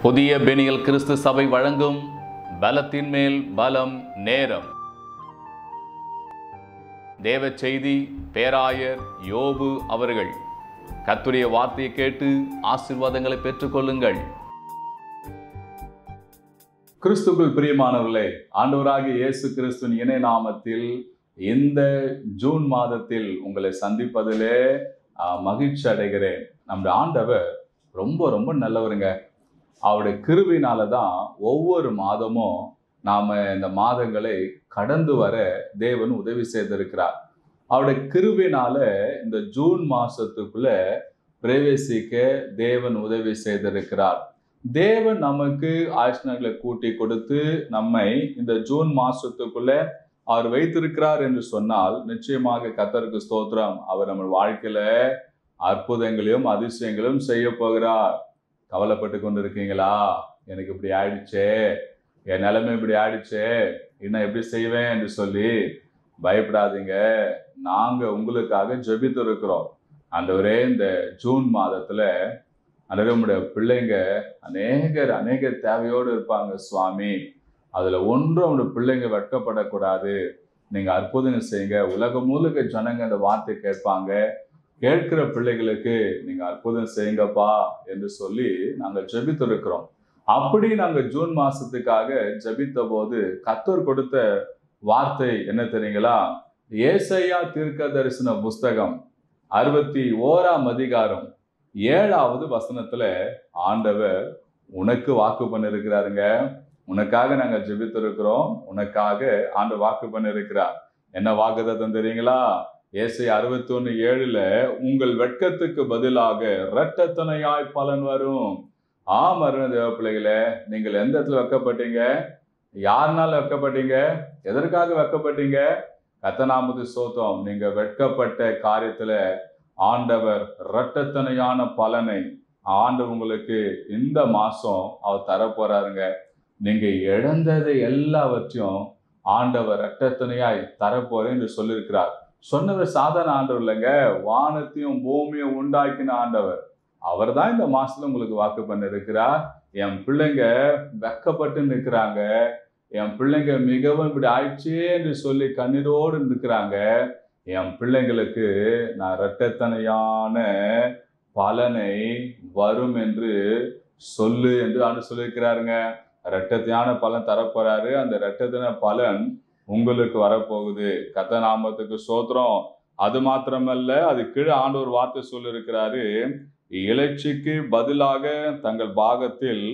புதிய பெனியல் கிறிஸ்து சபை வழங்கும் பலத்தின் மேல் பலம் நேரம் தேவ செய்தி பேராயர் யோபு அவர்கள் கர்த்தருடைய வார்த்தையை கேட்டு ஆசீர்வாதங்களை பெற்றுக்கொள்ளுங்கள் கிறிஸ்துக்குள் பிரியமானவர்களே ஆண்டவராகிய இயேசு கிறிஸ்துவின் இணை நாமத்தில் இந்த ஜூன் மாதத்தில் உங்களை சந்திப்பதிலே ஆஹ், மகிழ்ச்சி அடைகிறேன் நம்முடைய ஆண்டவர் ரொம்ப ரொம்ப நல்லவருங்க அவருடைய கிருபினால தான் ஒவ்வொரு மாதமும் நாம இந்த மாதங்களை கடந்து வர தேவன் உதவி செய்திருக்கிறார் அவருடைய கிருபினால இந்த ஜூன் மாசத்துக்குள்ள பிரவேசிக்க தேவன் உதவி செய்திருக்கிறார் தேவன் நமக்கு ஆயுஷ்ணங்களை கூட்டி கொடுத்து நம்மை இந்த ஜூன் மாசத்துக்குள்ள அவர் வைத்திருக்கிறார் என்று சொன்னால் நிச்சயமாக கத்தருக்கு ஸ்தோத்திரம் அவர் நம்ம வாழ்க்கையில அற்புதங்களையும் அதிசயங்களையும் செய்ய போகிறார் கவலைப்பட்டு கொண்டு இருக்கீங்களா எனக்கு இப்படி ஆயிடுச்சே என் நிலைமை இப்படி ஆயிடுச்சே இன்னும் எப்படி செய்வேன் என்று சொல்லி பயப்படாதீங்க நாங்க உங்களுக்காக ஜெபித்து இருக்கிறோம் ஆண்டவரே இந்த ஜூன் மாதத்துல ஆண்டவரே உங்களுடைய பிள்ளைங்க அநேகர் அநேக தேவையோடு இருப்பாங்க சுவாமி அதுல ஒன்றும் உங்களுடைய பிள்ளைங்க வெட்கப்படக்கூடாது நீங்க அற்புதங்கள் செய்யுங்க உலகம் முழுக்க ஜனங்க இந்த வார்த்தை கேட்பாங்க கேட்கிற பிள்ளைகளுக்கு நீங்க அற்புதம் செய்யுங்கப்பா என்று சொல்லி நாங்க ஜெபித்து இருக்கிறோம் அப்படி நாங்க ஜூன் மாசத்துக்காக ஜெபித்த போது கத்தர் கொடுத்த வார்த்தை என்ன தெரியுங்களா ஏசையா தீர்க்க தரிசன புஸ்தகம் அறுபத்தி ஓராம் அதிகாரம் ஏழாவது வசனத்துல ஆண்டவர் உனக்கு வாக்கு பண்ணிருக்கிறாருங்க உனக்காக நாங்க ஜெபித்து இருக்கிறோம் உனக்காக ஆண்டு வாக்கு பண்ணிருக்கிறார் என்ன வாக்குதத்தம் தெரியுங்களா ஏசை அறுபத்தி ஒண்ணு ஏழுல உங்கள் வெட்கத்துக்கு பதிலாக இரட்டத்தனையாய் பலன் வரும் ஆம் அருண தேவ பிள்ளைகளே நீங்கள் எந்த இடத்துல வைக்கப்பட்டீங்க யாருனால வைக்கப்பட்டீங்க எதற்காக வைக்கப்பட்டீங்க கத்தநாமது சோத்தம் நீங்க வெட்கப்பட்ட காரியத்துல ஆண்டவர் இரட்டத்தனையான பலனை ஆண்டு உங்களுக்கு இந்த மாசம் அவர் தரப்போறாருங்க நீங்க இழந்ததை எல்லாவற்றையும் ஆண்டவர் இரட்டத்தனையாய் தரப்போறேன் என்று சொல்லியிருக்கிறார் சொன்னவர் சாதாரண ஆண்டவர் இல்லைங்க வானத்தையும் பூமியும் உண்டாக்கின ஆண்டவர் அவர் தான் இந்த மாசத்துல உங்களுக்கு வாக்கு பண்ணிருக்கிறார் என் பிள்ளைங்க வெக்கப்பட்டு நிற்கிறாங்க என் பிள்ளைங்க மிகவும் இப்படி ஆயிடுச்சே என்று சொல்லி கண்ணீரோடு நிற்கிறாங்க என் பிள்ளைங்களுக்கு நான் இரட்டத்தனையான பலனை வரும் என்று சொல்லு என்று ஆண்டு சொல்லியிருக்கிறாருங்க இரட்டத்தையான பலன் தரப்போறாரு அந்த இரட்டத்தின பலன் உங்களுக்கு வரப்போகுது கத்த நாமத்துக்கு சோத்திரம் அது மாத்திரமல்ல அது கீழே ஆண்டவர் வார்த்தை சொல்லியிருக்கிறாரு இலைச்சிக்கு பதிலாக தங்கள் பாகத்தில்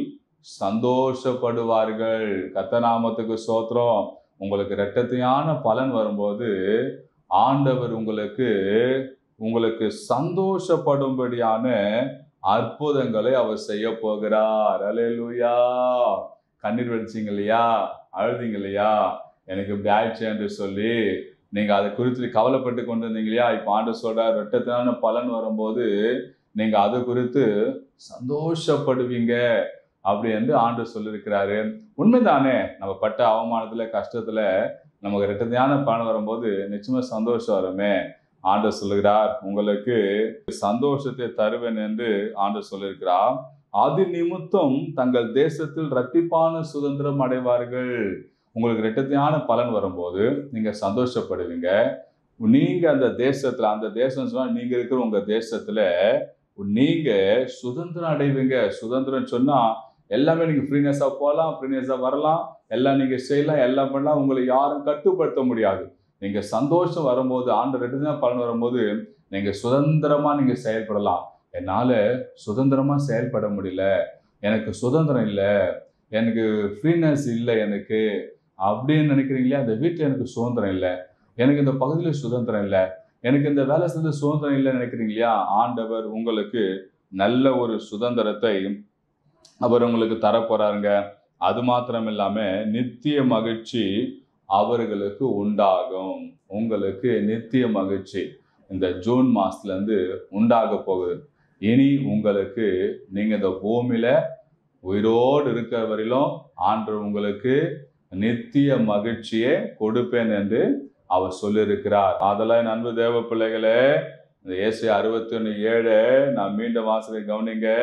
சந்தோஷப்படுவார்கள் கத்தநாமத்துக்கு சோத்திரம் உங்களுக்கு இரட்டத்தையான பலன் வரும்போது ஆண்டவர் உங்களுக்கு உங்களுக்கு சந்தோஷப்படும்படியான அற்புதங்களை அவர் செய்ய போகிறார் அலேலுயா கண்ணீர் வெடிச்சிங்க இல்லையா அழுதிங்க இல்லையா எனக்கு இப்படி ஆயிடுச்சு என்று சொல்லி நீங்க அதை குறித்து கவலைப்பட்டு கொண்டு இருந்தீங்க இல்லையா இப்ப ஆண்டு சொல்றார் இரட்டத்தினான பலன் வரும்போது நீங்க அது குறித்து சந்தோஷப்படுவீங்க அப்படி என்று ஆண்டு சொல்லியிருக்கிறாரு உண்மைதானே நம்ம பட்ட அவமானத்துல கஷ்டத்துல நமக்கு இரட்டத்தையான பலன் வரும்போது நிச்சயமா சந்தோஷம் வருமே ஆண்டு சொல்லுகிறார் உங்களுக்கு சந்தோஷத்தை தருவேன் என்று ஆண்டு சொல்லியிருக்கிறார் அது நிமித்தம் தங்கள் தேசத்தில் இரட்டிப்பான சுதந்திரம் அடைவார்கள் உங்களுக்கு இரட்டத்தையான பலன் வரும்போது நீங்க சந்தோஷப்படுவீங்க நீங்க அந்த தேசத்துல அந்த தேசம் சொன்னா நீங்க இருக்கிற உங்க தேசத்துல நீங்க சுதந்திரம் அடைவீங்க சுதந்திரம் சொன்னா எல்லாமே நீங்க ஃப்ரீனஸா போகலாம் ஃப்ரீனஸா வரலாம் எல்லாம் நீங்க செய்யலாம் எல்லாம் பண்ணலாம் உங்களை யாரும் கட்டுப்படுத்த முடியாது நீங்க சந்தோஷம் வரும்போது ஆண்டு ரெண்டு தான் பலன் வரும்போது நீங்க சுதந்திரமா நீங்க செயல்படலாம் என்னால சுதந்திரமா செயல்பட முடியல எனக்கு சுதந்திரம் இல்லை எனக்கு ஃப்ரீனஸ் இல்லை எனக்கு அப்படின்னு நினைக்கிறீங்களே அந்த வீட்டில் எனக்கு சுதந்திரம் இல்லை எனக்கு இந்த பகுதியில் சுதந்திரம் இல்லை எனக்கு இந்த வேலை செஞ்ச சுதந்திரம் இல்லைன்னு நினைக்கிறீங்க இல்லையா ஆண்டவர் உங்களுக்கு நல்ல ஒரு சுதந்திரத்தை அவர் உங்களுக்கு தரப்போறாருங்க அது மாத்திரம் இல்லாம நித்திய மகிழ்ச்சி அவர்களுக்கு உண்டாகும் உங்களுக்கு நித்திய மகிழ்ச்சி இந்த ஜூன் மாசத்துல இருந்து உண்டாக போகுது இனி உங்களுக்கு நீங்க இந்த பூமியில உயிரோடு இருக்கிற வரையிலும் ஆண்டவர் உங்களுக்கு நித்திய மகிழ்ச்சியை கொடுப்பேன் என்று அவர் சொல்லியிருக்கிறார் அதெல்லாம் என் அன்பு தேவ பிள்ளைகளே இந்த ஏசு அறுபத்தி ஒன்று ஏழு நான் மீண்டும் வாசலை கவனிங்க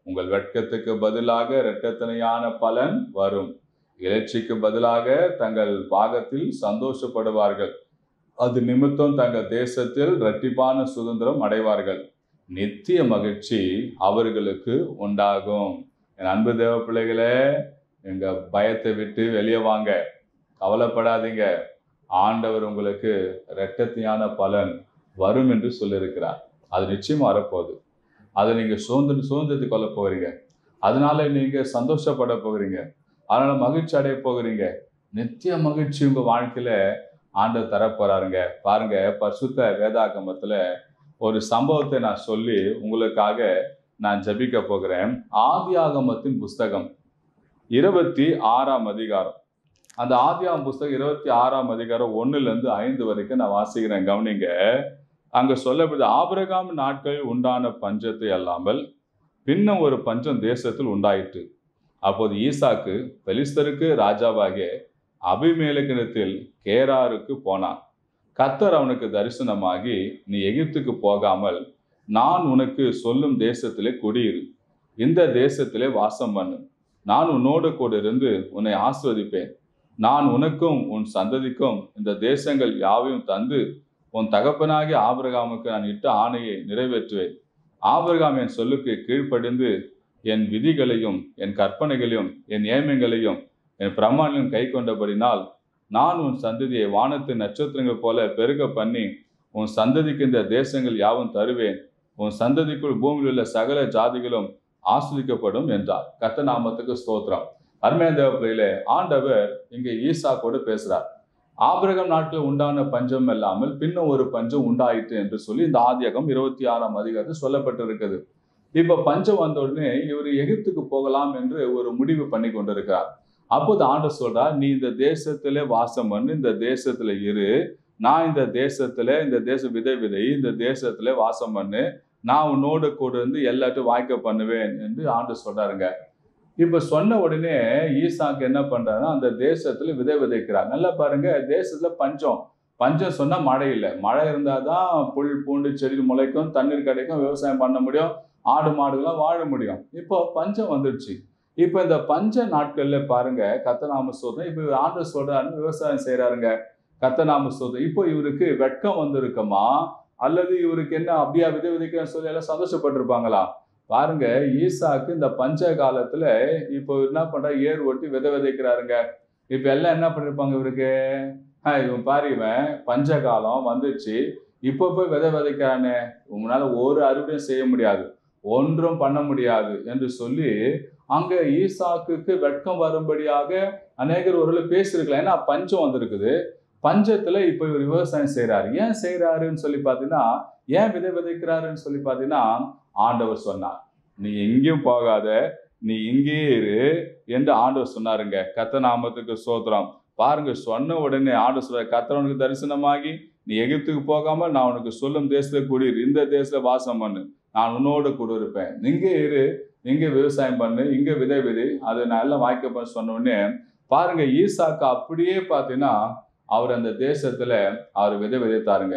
உங்கள் வெட்கத்துக்கு பதிலாக இரட்டத்தனையான பலன் வரும் இறைச்சிக்கு பதிலாக தங்கள் பாகத்தில் சந்தோஷப்படுவார்கள் அது நிமித்தம் தங்கள் தேசத்தில் இரட்டிப்பான சுதந்திரம் அடைவார்கள் நித்திய மகிழ்ச்சி அவர்களுக்கு உண்டாகும் என் அன்பு தேவ பிள்ளைகளே எங்க பயத்தை விட்டு வெளியே வாங்க கவலைப்படாதீங்க ஆண்டவர் உங்களுக்கு இரட்டத்தையான பலன் வரும் என்று சொல்லியிருக்கிறார் அது நிச்சயமா வரப்போகுது அதை நீங்க சுதந்திர சுதந்திரத்தை கொள்ள போகிறீங்க அதனால நீங்க சந்தோஷப்பட போகிறீங்க அதனால மகிழ்ச்சி அடைய போகிறீங்க நித்திய மகிழ்ச்சி உங்க வாழ்க்கையில ஆண்டவர் தரப்போறாருங்க பாருங்க பரிசுத்த வேதாகமத்துல ஒரு சம்பவத்தை நான் சொல்லி உங்களுக்காக நான் ஜபிக்க போகிறேன் ஆதியாகமத்தின் புஸ்தகம் இருபத்தி ஆறாம் அதிகாரம் அந்த ஆதியாகம் புஸ்தகம் இருபத்தி ஆறாம் அதிகாரம் ஒண்ணுல இருந்து ஐந்து வரைக்கும் நான் வாசிக்கிறேன் கவனிங்க அங்க சொல்லப்படுது ஆபிரகாம் நாட்களில் உண்டான பஞ்சத்தை அல்லாமல் பின்னும் ஒரு பஞ்சம் தேசத்தில் உண்டாயிற்று அப்போது ஈசாக்கு பெலிஸ்தருக்கு ராஜாவாகிய அபிமேலக்கினத்தில் கேராருக்கு போனான் கத்தர் அவனுக்கு தரிசனமாகி நீ எகிப்துக்கு போகாமல் நான் உனக்கு சொல்லும் தேசத்திலே குடியிரு இந்த தேசத்திலே வாசம் பண்ணு நான் உன்னோடு கூட இருந்து உன்னை ஆஸ்வதிப்பேன் நான் உனக்கும் உன் சந்ததிக்கும் இந்த தேசங்கள் யாவையும் தந்து உன் தகப்பனாகிய ஆபிரகாமுக்கு நான் இட்ட ஆணையை நிறைவேற்றுவேன் ஆபிரகாம் என் சொல்லுக்கு கீழ்ப்படிந்து என் விதிகளையும் என் கற்பனைகளையும் என் நியமங்களையும் என் பிரமாணையும் கை கொண்டபடினால் நான் உன் சந்ததியை வானத்து நட்சத்திரங்கள் போல பெருக பண்ணி உன் சந்ததிக்கு இந்த தேசங்கள் யாவும் தருவேன் உன் சந்ததிக்குள் பூமியில் உள்ள சகல ஜாதிகளும் ஆஸ்வதிக்கப்படும் என்றார் கத்த நாமத்துக்கு ஸ்தோத்திரம் அருமையான தேவ பிள்ளையிலே ஆண்டவர் இங்கே ஈசா கூட பேசுறார் ஆபிரகம் நாட்டில் உண்டான பஞ்சம் இல்லாமல் பின்னும் ஒரு பஞ்சம் உண்டாயிற்று என்று சொல்லி இந்த ஆதியகம் இருபத்தி ஆறாம் அதிகாரத்தில் சொல்லப்பட்டிருக்குது இப்ப பஞ்சம் வந்த உடனே இவர் எகிப்துக்கு போகலாம் என்று ஒரு முடிவு பண்ணி கொண்டிருக்கிறார் அப்போது ஆண்டவர் சொல்றார் நீ இந்த தேசத்திலே வாசம் பண்ணு இந்த தேசத்துல இரு நான் இந்த தேசத்துல இந்த தேச விதை விதை இந்த தேசத்துல வாசம் பண்ணு நான் உன்னோடு கூட இருந்து எல்லாத்தையும் வாய்க்க பண்ணுவேன் என்று ஆண்டு சொல்றாருங்க இப்ப சொன்ன உடனே ஈசாக்கு என்ன பண்றாருன்னா அந்த தேசத்துல விதை விதைக்கிறார் நல்லா பாருங்க தேசத்துல பஞ்சம் பஞ்சம் சொன்னா மழை இல்லை மழை இருந்தாதான் புல் பூண்டு செடி முளைக்கும் தண்ணீர் கிடைக்கும் விவசாயம் பண்ண முடியும் ஆடு மாடுகள்லாம் வாழ முடியும் இப்போ பஞ்சம் வந்துடுச்சு இப்போ இந்த பஞ்ச நாட்கள்ல பாருங்க கத்தநாம சோதனை இப்போ இவர் ஆண்டு சொல்றாருன்னு விவசாயம் செய்யறாருங்க கத்தநாம சோதனை இப்போ இவருக்கு வெட்கம் வந்திருக்குமா அல்லது இவருக்கு என்ன அப்படியா விதை விதைக்கிறேன்னு சொல்லி எல்லாம் சந்தோஷப்பட்டிருப்பாங்களா பாருங்க ஈசாக்கு இந்த பஞ்ச காலத்துல இப்போ என்ன பண்றா ஏர் ஓட்டி விதை விதைக்கிறாருங்க இப்ப எல்லாம் என்ன பண்ணிருப்பாங்க இவருக்கு ஆஹ் இவன் பாரு இவன் பஞ்ச காலம் வந்துச்சு இப்போ போய் விதை விதைக்கிறானே உங்களால ஒரு அறுவடையும் செய்ய முடியாது ஒன்றும் பண்ண முடியாது என்று சொல்லி அங்க ஈசாக்குக்கு வெட்கம் வரும்படியாக அநேகர் ஒரு பேசியிருக்கலாம் ஏன்னா பஞ்சம் வந்திருக்குது பஞ்சத்துல இப்ப இவர் விவசாயம் செய்யறாரு ஏன் செய்யறாருன்னு சொல்லி பாத்தீங்கன்னா ஏன் விதை விதைக்கிறாருன்னு சொல்லி பாத்தீங்கன்னா ஆண்டவர் சொன்னார் நீ எங்கேயும் போகாத நீ இங்கேயே இரு என்று ஆண்டவர் சொன்னாருங்க கத்த நாமத்துக்கு சோத்திரம் பாருங்க சொன்ன உடனே ஆண்டவர் சொல்ற கத்தவனுக்கு தரிசனமாகி நீ எகிப்துக்கு போகாம நான் உனக்கு சொல்லும் தேசத்துல குடியிரு இந்த தேசத்துல வாசம் பண்ணு நான் உன்னோடு கூட இருப்பேன் இங்கே இரு இங்க விவசாயம் பண்ணு இங்க விதை விதை அதை நான் எல்லாம் வாய்க்க சொன்ன உடனே பாருங்க ஈசாக்கு அப்படியே பார்த்தீங்கன்னா அவர் அந்த தேசத்துல அவர் விதை விதைத்தாருங்க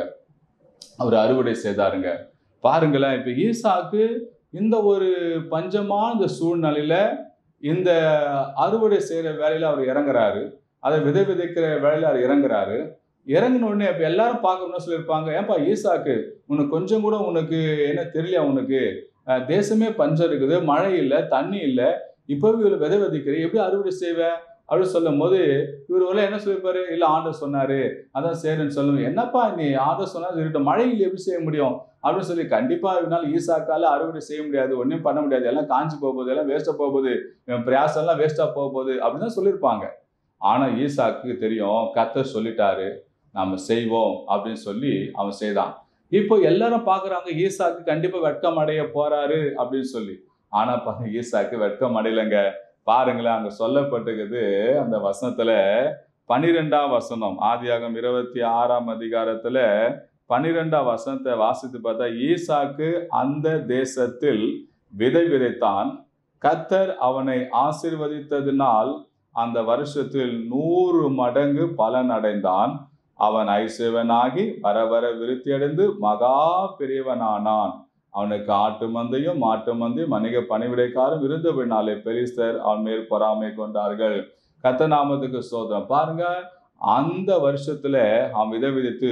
அவர் அறுவடை செய்தாருங்க பாருங்களேன் இப்ப ஈசாக்கு இந்த ஒரு பஞ்சமான இந்த சூழ்நிலையில இந்த அறுவடை செய்யற வேலையில அவர் இறங்குறாரு அதை விதை விதைக்கிற வேலையில அவர் இறங்குறாரு இறங்கின உடனே இப்ப எல்லாரும் பார்க்கணும்னு சொல்லியிருப்பாங்க ஏன்பா ஈசாக்கு உனக்கு கொஞ்சம் கூட உனக்கு என்ன தெரியலையா உனக்கு அஹ் தேசமே பஞ்சம் இருக்குது மழை இல்லை தண்ணி இல்லை இப்போவே இவ்வளவு விதை விதைக்கிற எப்படி அறுவடை செய்வ அப்படின்னு சொல்லும் போது இவர் ஒரு என்ன சொல்லியிருப்பாரு இல்ல ஆண்டர் சொன்னாரு அதான் சரின்னு சொல்லுங்க என்னப்பா நீ ஆண்டர் சொன்னா இருக்கட்டும் மழையில் எப்படி செய்ய முடியும் அப்படின்னு சொல்லி கண்டிப்பா இவனால ஈசாக்கால அறுவடை செய்ய முடியாது ஒன்றும் பண்ண முடியாது எல்லாம் காஞ்சி போக போகுது எல்லாம் வேஸ்டா போக போகுது இவன் பிரயாசம் எல்லாம் வேஸ்டா போக போகுது அப்படின்னு தான் சொல்லியிருப்பாங்க ஆனா ஈசாக்கு தெரியும் கத்த சொல்லிட்டாரு நாம செய்வோம் அப்படின்னு சொல்லி அவன் செய்தான் இப்போ எல்லாரும் பாக்குறாங்க ஈசாக்கு கண்டிப்பா வெட்கம் அடைய போறாரு அப்படின்னு சொல்லி ஆனா பாருங்க ஈசாக்கு வெட்கம் அடையலைங்க பாருங்களேன் அங்க சொல்லப்பட்டிருக்குது அந்த வசனத்துல பனிரெண்டாம் வசனம் ஆதியாகம் இருபத்தி ஆறாம் அதிகாரத்துல பனிரெண்டாம் வசனத்தை வாசித்து பார்த்தா ஈசாக்கு அந்த தேசத்தில் விதை விதைத்தான் கத்தர் அவனை ஆசிர்வதித்ததினால் அந்த வருஷத்தில் நூறு மடங்கு பலன் அடைந்தான் அவன் ஐசிவனாகி வர வர விருத்தியடைந்து மகா பெரியவனானான் அவனுக்கு ஆட்டு மந்தையும் மாட்டு மந்தையும் அநேக பணிவிடைக்காரும் இருந்தபினாலே பெரிஸ்தர் அவன் மேல் பொறாமை கொண்டார்கள் கத்தநாமத்துக்கு சோதனம் பாருங்க அந்த வருஷத்துல அவன் விதை விதைத்து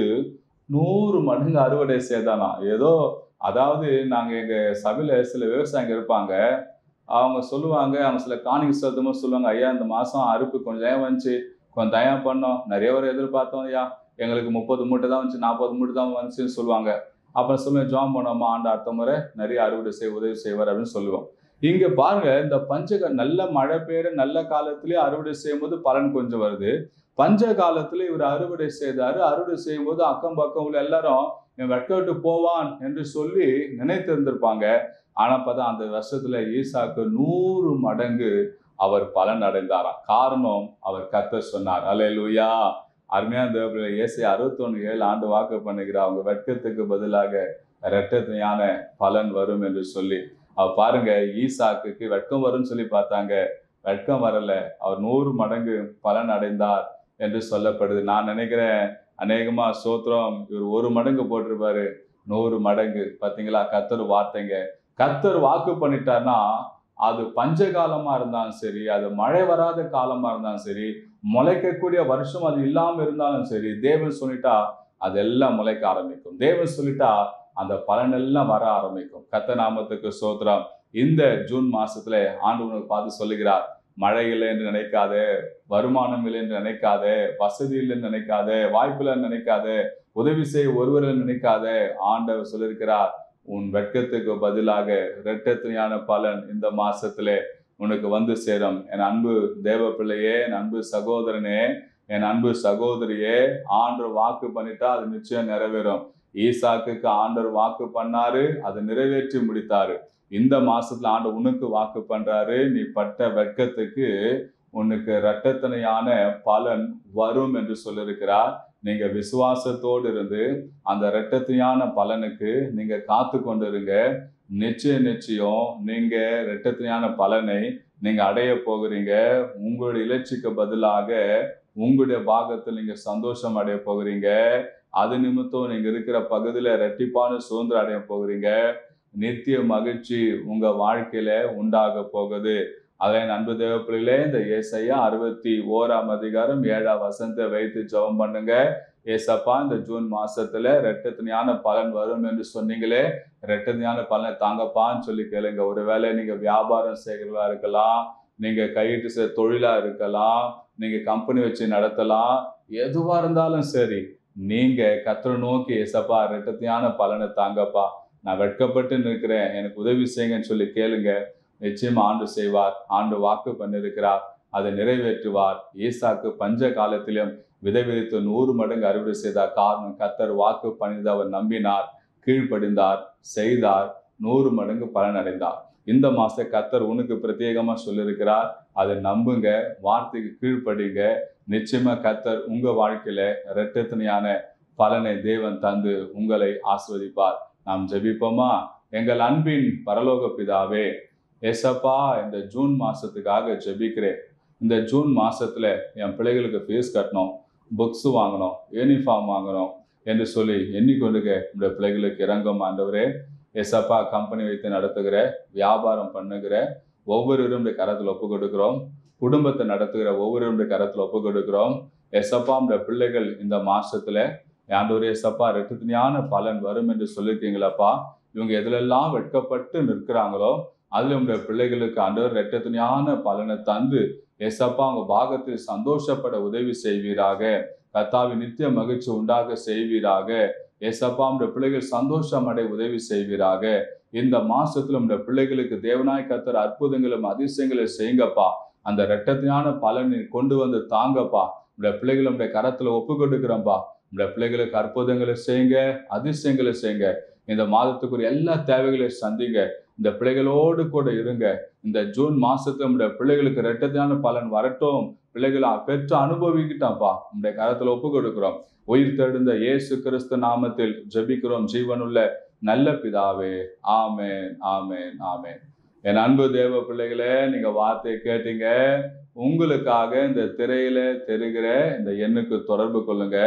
நூறு மடங்கு அறுவடை செய்தானா ஏதோ அதாவது நாங்க எங்க சபையில சில விவசாயிங்க இருப்பாங்க அவங்க சொல்லுவாங்க அவங்க சில காணிக்கை சத்தமும் சொல்லுவாங்க ஐயா இந்த மாசம் அறுப்பு கொஞ்சம் தயம் வந்துச்சு கொஞ்சம் தயம் பண்ணோம் நிறைய பேர் எதிர்பார்த்தோம் ஐயா எங்களுக்கு முப்பது மூட்டை தான் வந்துச்சு நாற்பது மூட்டை தான் வந்துச்சுன்னு சொல்லுவாங்க அப்புறம் சொல்லுவேன் ஜாம் பண்ணோமா ஆண்டு அடுத்த முறை நிறைய அறுவடை செய்ய உதவி செய்வார் அப்படின்னு சொல்லுவோம் இங்க பாருங்க இந்த பஞ்ச நல்ல மழை பெய்யுற நல்ல காலத்திலேயே அறுவடை செய்யும் போது பலன் கொஞ்சம் வருது பஞ்ச காலத்துல இவர் அறுவடை செய்தாரு அறுவடை செய்யும் போது அக்கம் பக்கம் உள்ள எல்லாரும் இவன் வெட்கவிட்டு போவான் என்று சொல்லி நினைத்திருந்திருப்பாங்க ஆனா பார்த்தா அந்த வருஷத்துல ஈசாக்கு நூறு மடங்கு அவர் பலன் அடைந்தாராம் காரணம் அவர் கத்த சொன்னார் அலையலுயா அருமையான தேவப்பிள்ளை ஏசி அறுபத்தொன்னு ஏழு ஆண்டு வாக்கு பண்ணுகிறார் அவங்க வெட்கத்துக்கு பதிலாக இரட்டத்தையான பலன் வரும் என்று சொல்லி அவ பாருங்க ஈசாக்குக்கு வெட்கம் வரும்னு சொல்லி பார்த்தாங்க வெட்கம் வரல அவர் நூறு மடங்கு பலன் அடைந்தார் என்று சொல்லப்படுது நான் நினைக்கிறேன் அநேகமா சோத்திரம் இவர் ஒரு மடங்கு போட்டிருப்பாரு நூறு மடங்கு பாத்தீங்களா கத்தர் வார்த்தைங்க கத்தர் வாக்கு பண்ணிட்டார்னா அது பஞ்ச காலமா இருந்தாலும் சரி அது மழை வராத காலமா இருந்தாலும் சரி முளைக்கக்கூடிய வருஷம் அது இல்லாம இருந்தாலும் சரி தேவன் சொல்லிட்டா அதெல்லாம் முளைக்க ஆரம்பிக்கும் தேவன் சொல்லிட்டா அந்த பலன் எல்லாம் வர ஆரம்பிக்கும் கத்த நாமத்துக்கு சோத்திரம் இந்த ஜூன் மாசத்துல ஆண்டு உனக்கு பார்த்து சொல்லுகிறார் மழை இல்லை என்று நினைக்காதே வருமானம் இல்லை என்று நினைக்காதே வசதி இல்லைன்னு நினைக்காதே வாய்ப்பு இல்லைன்னு நினைக்காதே உதவி செய்ய ஒருவர் நினைக்காதே ஆண்டவர் சொல்லியிருக்கிறார் உன் வெட்கத்துக்கு பதிலாக இரட்டத்தினையான பலன் இந்த மாசத்திலே உனக்கு வந்து சேரும் என் அன்பு தேவ பிள்ளையே என் அன்பு சகோதரனே என் அன்பு சகோதரியே ஆண்டவர் வாக்கு பண்ணிட்டா அது நிச்சயம் நிறைவேறும் ஈசாக்குக்கு ஆண்டவர் வாக்கு பண்ணாரு அதை நிறைவேற்றி முடித்தாரு இந்த மாசத்துல ஆண்டு உனக்கு வாக்கு பண்றாரு நீ பட்ட வெட்கத்துக்கு உனக்கு இரட்டத்தனையான பலன் வரும் என்று சொல்லியிருக்கிறார் நீங்க விசுவாசத்தோடு இருந்து அந்த இரட்டத்தையான பலனுக்கு நீங்க காத்து கொண்டு இருங்க நிச்சய நிச்சயம் நீங்க இரட்டத்தையான பலனை நீங்க அடைய போகிறீங்க உங்களுடைய இலட்சிக்கு பதிலாக உங்களுடைய பாகத்தில் நீங்க சந்தோஷம் அடைய போகிறீங்க அது நிமித்தம் நீங்க இருக்கிற பகுதியில ரெட்டிப்பான சுதந்திரம் அடைய போகிறீங்க நித்திய மகிழ்ச்சி உங்க வாழ்க்கையில உண்டாக போகுது அதை அன்பு தேவப்பிள்ளைகளே இந்த ஏசையா அறுபத்தி ஓராம் அதிகாரம் ஏழாம் வசனத்தை வைத்து ஜெபம் பண்ணுங்க ஏசப்பா இந்த ஜூன் மாசத்துல ரெட்டத்தனையான பலன் வரும் என்று சொன்னீங்களே ரெட்டத்தனையான பலனை தாங்கப்பான்னு சொல்லி கேளுங்க ஒருவேளை நீங்க வியாபாரம் செய்கிறதா இருக்கலாம் நீங்க கையிட்டு செய்ய தொழிலா இருக்கலாம் நீங்க கம்பெனி வச்சு நடத்தலாம் எதுவா இருந்தாலும் சரி நீங்க கத்தரை நோக்கி ஏசப்பா ரெட்டத்தையான பலனை தாங்கப்பா நான் வெட்கப்பட்டு நிற்கிறேன் எனக்கு உதவி செய்யுங்கன்னு சொல்லி கேளுங்க நிச்சயம் ஆண்டு செய்வார் ஆண்டு வாக்கு பண்ணிருக்கிறார் அதை நிறைவேற்றுவார் ஈசாக்கு பஞ்ச காலத்திலும் விதை விதைத்து நூறு மடங்கு அறுவடை செய்தார் காரணம் கத்தர் வாக்கு பண்ணியது அவர் நம்பினார் கீழ்ப்படிந்தார் செய்தார் நூறு மடங்கு பலன் அடைந்தார் இந்த மாச கத்தர் உனக்கு பிரத்யேகமா சொல்லியிருக்கிறார் அதை நம்புங்க வார்த்தைக்கு கீழ்ப்படிங்க நிச்சயமா கத்தர் உங்க வாழ்க்கையில இரட்டத்தனையான பலனை தேவன் தந்து உங்களை ஆஸ்வதிப்பார் நாம் ஜெபிப்போமா எங்கள் அன்பின் பரலோக பிதாவே எசப்பா இந்த ஜூன் மாசத்துக்காக ஜெபிக்கிறேன் இந்த ஜூன் மாசத்துல என் பிள்ளைகளுக்கு ஃபீஸ் கட்டணும் புக்ஸ் வாங்கணும் யூனிஃபார்ம் வாங்கணும் என்று சொல்லி எண்ணிக்கொண்டுக இந்த பிள்ளைகளுக்கு இறங்கும் ஆண்டவரே எசப்பா கம்பெனி வைத்து நடத்துகிற வியாபாரம் பண்ணுகிற ஒவ்வொருவரும் கரத்தில் ஒப்பு கொடுக்கிறோம் குடும்பத்தை நடத்துகிற ஒவ்வொருவருடைய கரத்தில் ஒப்பு கொடுக்கிறோம் எசப்பா இந்த பிள்ளைகள் இந்த மாசத்துல ஆண்டவரே எசப்பா ரெட்டத்தினியான பலன் வரும் என்று சொல்லியிருக்கீங்களப்பா இவங்க எதுலெல்லாம் வெட்கப்பட்டு நிற்கிறாங்களோ அதுல உங்களுடைய பிள்ளைகளுக்கு ஆண்டவர் ரெட்டத்தினியான பலனை தந்து எசப்பா அவங்க பாகத்தில் சந்தோஷப்பட உதவி செய்வீராக கத்தாவி நித்திய மகிழ்ச்சி உண்டாக செய்வீராக ஏசப்பா உடைய பிள்ளைகள் சந்தோஷம் அடைய உதவி செய்வீராக இந்த மாசத்துல உடைய பிள்ளைகளுக்கு தேவனாய் கத்தர் அற்புதங்களும் அதிசயங்களும் செய்யுங்கப்பா அந்த ரெட்டத்தினான பலனை கொண்டு வந்து தாங்கப்பா உடைய பிள்ளைகள் உடைய கரத்துல ஒப்பு கொடுக்குறோம்ப்பா உடைய பிள்ளைகளுக்கு அற்புதங்களை செய்யுங்க அதிசயங்களை செய்யுங்க இந்த மாதத்துக்குரிய எல்லா தேவைகளையும் சந்திங்க இந்த பிள்ளைகளோடு கூட இருங்க இந்த ஜூன் மாசத்துல நம்முடைய பிள்ளைகளுக்கு ரெட்டத்தியான பலன் வரட்டும் பிள்ளைகளை பெற்று அனுபவிக்கிட்டான்ப்பா நம்முடைய கரத்துல ஒப்பு கொடுக்கிறோம் உயிர் தெழுந்த இயேசு கிறிஸ்து நாமத்தில் ஜெபிக்கிறோம் ஜீவனுள்ள நல்ல பிதாவே ஆமேன் ஆமேன் ஆமேன் என் அன்பு தேவ பிள்ளைகளே நீங்க வார்த்தையை கேட்டீங்க உங்களுக்காக இந்த திரையில தெரிகிற இந்த எண்ணுக்கு தொடர்பு கொள்ளுங்க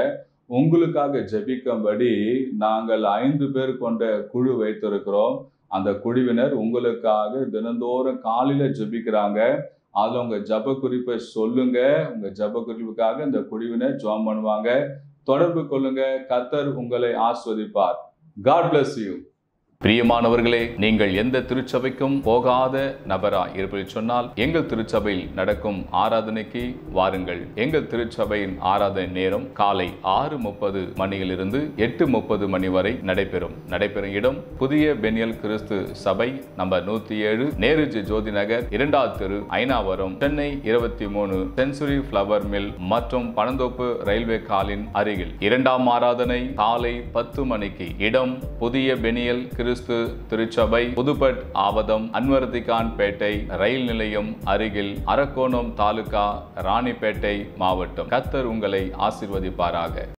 உங்களுக்காக ஜெபிக்கும்படி நாங்கள் ஐந்து பேர் கொண்ட குழு வைத்திருக்கிறோம் அந்த குழுவினர் உங்களுக்காக தினந்தோறும் காலையில ஜெபிக்கிறாங்க அதுல உங்க ஜப குறிப்பை சொல்லுங்க உங்க ஜப குறிப்புக்காக இந்த குழுவினர் ஜெபம் பண்ணுவாங்க தொடர்பு கொள்ளுங்க கத்தர் உங்களை ஆஸ்வதிப்பார் காட் bless யூ பிரியமானவர்களே நீங்கள் எந்த திருச்சபைக்கும் போகாத நபராய் இருப்பதை சொன்னால் எங்கள் திருச்சபையில் நடக்கும் ஆராதனைக்கு வாருங்கள் எங்கள் திருச்சபையின் ஆராதனை நேரம் காலை ஆறு முப்பது மணியிலிருந்து எட்டு முப்பது மணி வரை நடைபெறும் நடைபெறும் இடம் புதிய பெனியல் கிறிஸ்து சபை நம்பர் நூத்தி ஏழு நேருஜி ஜோதி நகர் இரண்டாவது தெரு ஐநாவரம் சென்னை இருபத்தி மூணு சென்சுரி பிளவர் மில் மற்றும் பனந்தோப்பு ரயில்வே காலின் அருகில் இரண்டாம் ஆராதனை காலை பத்து மணிக்கு இடம் புதிய பெனியல் கிறிஸ்து திருச்சபை புதுப்பட் ஆவதம் அன்வர்திகான் பேட்டை ரயில் நிலையம் அருகில் அரக்கோணம் தாலுகா ராணிப்பேட்டை மாவட்டம் கத்தர் உங்களை ஆசிர்வதிப்பாராக